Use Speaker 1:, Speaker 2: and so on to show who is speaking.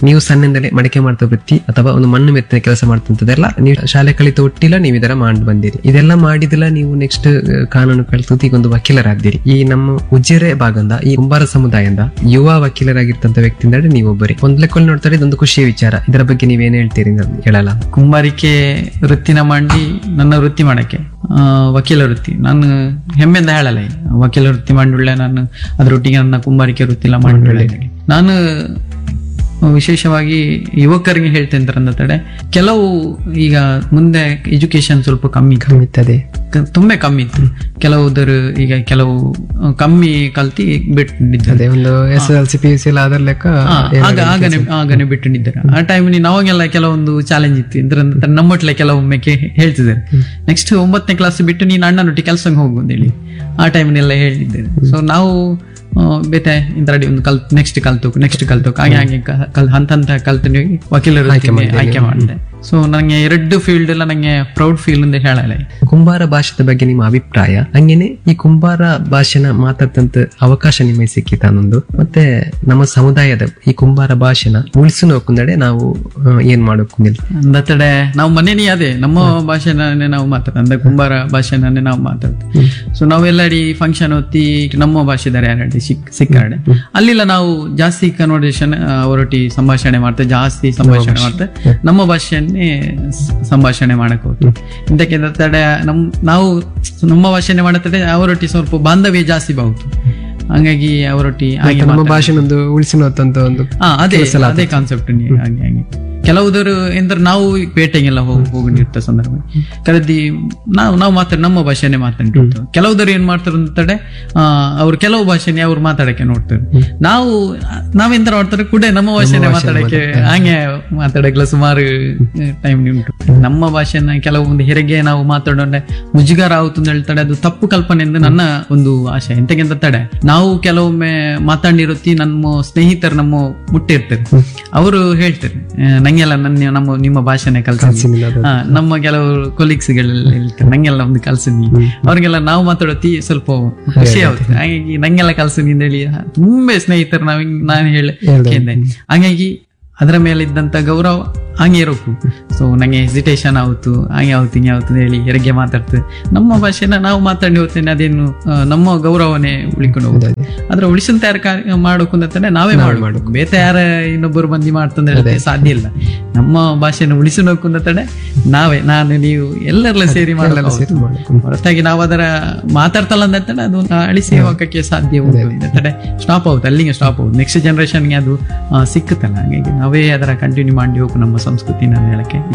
Speaker 1: ನೀವು ಸಣ್ಣಿಂದಲೇ ಮಡಿಕೆ ಮಾಡ್ತಾ ವೃತ್ತಿ ಅಥವಾ ಒಂದು ಮಣ್ಣು ಮೆತ್ತಿನ ಕೆಲಸ ಮಾಡ್ತಂತದೆಲ್ಲ ನೀವು ಶಾಲೆ ಕಲಿತ ಒಟ್ಟಿಲ್ಲ ನೀವು ಇದರ ಮಾಡಿ ಬಂದಿರಿ ಇದೆಲ್ಲ ಮಾಡಿದಿಲ್ಲ ನೀವು ನೆಕ್ಸ್ಟ್ ಕಾನೂನು ಕಲಿತು ಈಗ ಒಂದು ವಕೀಲರಾಗ್ದಿರಿ ಈ ನಮ್ಮ ಉಜಿರೆ ಭಾಗದಿಂದ ಈ ಕುಂಬಾರ ಸಮುದಾಯದಿಂದ ಯುವ ವಕೀಲರಾಗಿರ್ತಂತ ವ್ಯಕ್ತಿ ಅಂದ್ರೆ ನೀವು ಒಬ್ಬರಿ ಒಂದ್ ಲೆಕ್ಕಲ್ಲಿ ನೋಡ್ತಾರೆ ಇದೊಂದು ಖುಷಿಯ ವಿಚಾರ ಇದರ ಬಗ್ಗೆ ನೀವೇನ್ ಹೇಳ್ತೀರಿ ಅಂತ ಹೇಳಲ್ಲ
Speaker 2: ಕುಂಬಾರಿಕೆ ವೃತ್ತಿನ ಮಾಡಿ ನನ್ನ ವೃತ್ತಿ ಮಾಡಕ್ಕೆ ಆ, ವಕೀಲ ವೃತ್ತಿ ನಾನು ಹೆಮ್ಮೆಯಿಂದ ಹೇಳಲ್ಲ ಈಗ. ವಕೀಲ ವೃತ್ತಿ ಮಾಡಿಳ್ಳೆ ನಾನು ಅದರೊಟ್ಟಿಗೆ ನನ್ನ ಕುಂಬಾರಿಕೆ ವೃತ್ತಿ ಎಲ್ಲ ಮಾಡಿಳ್ಳೆ ನಾನು ವಿಶೇಷವಾಗಿ ಯುವಕರಿಗೆ ಹೇಳ್ತೇನೆ ಅಂದ ತಡೆ ಕೆಲವು ಈಗ ಮುಂದೆ ಎಜುಕೇಶನ್ ಸ್ವಲ್ಪ ಕಮ್ಮಿ ಇತ್ತು.
Speaker 1: ಕಮ್ಮಿತ್ತದೆ
Speaker 2: ಕ- ತುಂಬಾ ಕಮ್ಮಿ ಇತ್ತು ಕೆಲವುದರು ಈಗ ಕೆಲವು ಆ, ಕಮ್ಮಿ ಕಲ್ತಿ ಬಿಟ್ಟಿದ್ದಾರೆ
Speaker 1: ಅದೇ ಒಂದು S L C P U C ಎಲ್ಲ ಅದರ ಲೆಕ್ಕ
Speaker 2: ಹಾ, ಆಗ ಆಗನೆ ಆಗನೆ ಬಿಟ್ಟಿದ್ದಾರೆ ಆ ಟೈಮ್ನಿ ನಾವಾಗೆಲ್ಲ ಕೆಲವೊಂದು ಚಾಲೆಂಜ್ ಇತ್ತು ಇದ್ರ ನಮ್ಮೊಟ್ಲೆ ಕೆಲವೊಮ್ಮೆ ಕೇ- ಹೇಳ್ತಿದ್ದಾರೆ ನೆಕ್ಸ್ಟ್ ಒಂಬತ್ತನೇ ಕ್ಲಾಸ್ ಬಿಟ್ಟು ನೀನು ಅಣ್ಣನೊಟ್ಟಿಗೆ ಕೆಲಸಕ್ಕೆ ಹೋಗು ಅಂತ ಹೇಳಿ ಆ ಟೈಮ್ನೆಲ್ಲ ಹೇಳಿದ್ದೇನೆ ಸೊ ನಾವು ಆ, ಬೇತೆ ಇಂತರಡಿ ಒಂದು ಕಲ್ ನೆಕ್ಸ್ಟ್ ಕಲ್ತು ನೆಕ್ಸ್ಟ್ ಕಲ್ತು ಹಾಗೆ ಹಾಗೆ ಕ- ಕಲ್ ಹಂತ ಹಂತ ಕಲ್ತು ವಕೀಲರು ಆಯ್ಕೆ ಮಾಡಿದೆ ಸೊ ನನಗೆ ಎರಡು ಫೀಲ್ಡ್ ಎಲ್ಲ ನಂಗೆ ಪ್ರೌಡ್ ಫೀಲ್ ಅಂತ ಹೇಳಲ್ಲ
Speaker 1: ಕುಂಬಾರ ಭಾಷೆದ ಬಗ್ಗೆ ನಿಮ್ಮ ಅಭಿಪ್ರಾಯ ಹಂಗೇನೆ ಈ ಕುಂಬಾರ ಭಾಷೆನ ಮಾತಾಡ್ತಂತ ಅವಕಾಶ ನಿಮಗೆ ಸಿಕ್ಕಿತ ಅನ್ನೊಂದು ಮತ್ತೆ ನಮ್ಮ ಸಮುದಾಯದ ಈ ಕುಂಬಾರ ಭಾಷೆನ ಉಳಿಸು ನೋಕುಂದಡೆ ನಾವು ಆ, ಏನ್ ಮಾಡೋಕುಂದಿಲ್ಲ
Speaker 2: ಅಂದತಡೆ ನಾವು ಮನೇಲಿ ಅದೇ ನಮ್ಮ ಭಾಷೆನೇ ನಾವು ಮಾತಾಡ್ತೀವಿ ಅಂದ್ರೆ ಕುಂಬಾರ ಭಾಷೆನೇ ನಾವು ಮಾತಾಡ್ತೀವಿ ಸೊ ನಾವೆಲ್ಲಡಿ ಫಂಕ್ಷನ್ ಹೊತ್ತಿ ನಮ್ಮ ಭಾಷೆದಾರೆ ಯಾರಡಿ ಸಿಕ್ ಸಿಕ್ಕಾಡೆ ಅಲ್ಲಿಲ್ಲ ನಾವು ಜಾಸ್ತಿ ಕನ್ವರ್ಸೇಷನ್ ಅವರೊಟ್ಟಿ ಸಂಭಾಷಣೆ ಮಾಡ್ತೇವೆ ಜಾಸ್ತಿ ಸಂಭಾಷಣೆ ಮಾಡ್ತೇವೆ ನಮ್ಮ ಭಾಷೆಯನ್ನೇ ಸ- ಸಂಭಾಷಣೆ ಮಾಡಕ್ ಹೋಗ್ತೀವಿ ಇಂತಕ್ಕೆ ತಡೆ ನಮ್ ನಾವು ನಮ್ಮ ಭಾಷೆನೆ ಮಾಡತ್ತಡೆ ಅವರೊಟ್ಟಿ ಸ್ವಲ್ಪ ಬಾಂಧವ್ಯ ಜಾಸ್ತಿ ಬಾವುತು ಹಂಗಾಗಿ ಅವರೊಟ್ಟಿ ಹಾಗೆ
Speaker 1: ನಮ್ಮ ಭಾಷೆನೊಂದು ಉಳಿಸಿ ನೋತಂತ ಒಂದು
Speaker 2: ಹಾ ಅದೇ ಅದೇ ಕಾನ್ಸೆಪ್ಟ್ ಹಾಗೆ ಹಾಗೆ ಕೆಲವುದರು ಎಂದ್ರೆ ನಾವು ಪೇಟೆಗೆಲ್ಲ ಹೋಗಿ ಹೋಗಿರ್ತ ಸಂದರ್ಭ ಕರೆದಿ ನಾವು ನಾವು ಮಾತಾಡ ನಮ್ಮ ಭಾಷೆನೆ ಮಾತಾಡಿರ್ತೀವಿ ಕೆಲವುದರು ಏನ್ ಮಾಡ್ತಾರೆ ಅಂತಡೆ ಅವ್ರು ಕೆಲವು ಭಾಷೆನೆ ಅವ್ರು ಮಾತಾಡಕ್ಕೆ ನೋಡ್ತಾರೆ ನಾವು ನಾವೆಂತ ಮಾಡ್ತಾರೆ ಕೂಡ ನಮ್ಮ ಭಾಷೆನೆ ಮಾತಾಡಕ್ಕೆ ಹಾಗೆ ಮಾತಾಡಕ್ಕೆಲ್ಲ ಸುಮಾರು ಟೈಮ್ ಉಂಟು ನಮ್ಮ ಭಾಷೆನ ಕೆಲವೊಂದು ಹೆರಿಗೆ ನಾವು ಮಾತಾಡೋಣ ಮುಜುಗಾರ ಆಗುತ್ತು ಅಂತ ಹೇಳ್ತಾರೆ ಅದು ತಪ್ಪು ಕಲ್ಪನೆ ಎಂದು ನನ್ನ ಒಂದು ಆಶೆ ಎಂತಕ್ಕೆಂತ ತಡೆ ನಾವು ಕೆಲವೊಮ್ಮೆ ಮಾತಾಡಿರುತ್ತಿ ನಮ್ಮ ಸ್ನೇಹಿತರು ನಮ್ಮ ಮುಟ್ಟಿರ್ತಾರೆ ಅವರು ಹೇಳ್ತಾರೆ ಆ, ನಂಗೆಲ್ಲ ನನ್ನ ನಮ್ಮ ನಿಮ್ಮ ಭಾಷೆನೆ ಕಲ್ಸಿ
Speaker 1: ಕಲ್ಸಿನಿಲ್ಲ ಅದು.
Speaker 2: ನಮ್ಮ ಕೆಲವು ಕೊಲೀಗ್ಸ್ ಗಳೆಲ್ಲ ಹೇಳ್ತಾರೆ ನಂಗೆಲ್ಲ ಒಂದು ಕಲ್ಸಿನಿ ಅವ್ರಿಗೆಲ್ಲ ನಾವು ಮಾತಾಡೋತಿ ಸ್ವಲ್ಪ ಖುಷಿ ಆಗುತ್ತೆ ಹಾಗಾಗಿ ನಂಗೆಲ್ಲ ಕಲ್ಸಿನಿ ಅಂತ ಹೇಳಿ ತುಂಬಾ ಸ್ನೇಹಿತರು ನಾವ್ ಹಿಂಗ್ ನಾನು ಹೇಳಿ ಕೇಳ್ದೆ. ಹಾಗಾಗಿ ಅದರ ಮೇಲೆ ಇದ್ದಂತ ಗೌರವ ಹಂಗೆ ಇರೋಕು ಸೊ ನಂಗೆ ಹೆಸಿಟೇಷನ್ ಆಯ್ತು ಹಂಗೆ ಆವತ್ತು ಹಿಂಗೆ ಆವತ್ತು ಅಂತ ಹೇಳಿ ಹೆರಿಗೆ ಮಾತಾಡ್ತದೆ ನಮ್ಮ ಭಾಷೆನ ನಾವು ಮಾತಾಡಿ ಹೋಗ್ತೇನೆ ಅದೇನು ಆ, ನಮ್ಮ ಗೌರವನೇ ಉಳಿಕೊಂಡು ಹೋಗ್ತದೆ ಅದ್ರ ಉಳಿಸಿನ ತಯಾರ ಕಾರ್ಯ ಮಾಡೋಕು ಅಂತಂದ್ರೆ ನಾವೇ ಮಾಡಬೇಕು ಬೇತೆ ಯಾರ ಇನ್ನೊಬ್ಬರು ಬಂದಿ ಮಾಡ್ತಂದ್ರೆ ಹೇಳಕ್ಕೆ ಸಾಧ್ಯ ಇಲ್ಲ ನಮ್ಮ ಭಾಷೆನ ಉಳಿಸಬೇಕು ಅಂತಂದ್ರೆ ನಾವೇ ನಾನು ನೀವು ಎಲ್ಲರೆಲ್ಲ ಸೇರಿ ಮಾಡಲ್ಲ
Speaker 1: ಸೇರಿ ಮಾಡ್ಬೇಕು.
Speaker 2: ಹೊರತಾಗಿ ನಾವು ಅದರ ಮಾತಾಡ್ತಲ್ಲ ಅಂತಂದ್ರೆ ಅದು ಅಳಿಸಿ ಹೋಗಕ್ಕೆ ಸಾಧ್ಯ ಉಂಟು ಅಂತಂದ್ರೆ ಸ್ಟಾಪ್ ಆಗುತ್ತೆ ಅಲ್ಲಿಗೆ ಸ್ಟಾಪ್ ಆಗುತ್ತೆ ನೆಕ್ಸ್ಟ್ ಜನರೇಷನ್ಗೆ ಅದು ಆ, ಸಿಕ್ಕುತ್ತಲ್ಲ ಹಾಗಾಗಿ ನಾವೇ ಅದರ ಕಂಟಿನ್ಯೂ ಮಾಡಿ ಹೋಗು ನಮ್ಮ ಸಂಸ್ಕೃತಿ ನಾನು ಹೇಳಕ್ಕೆ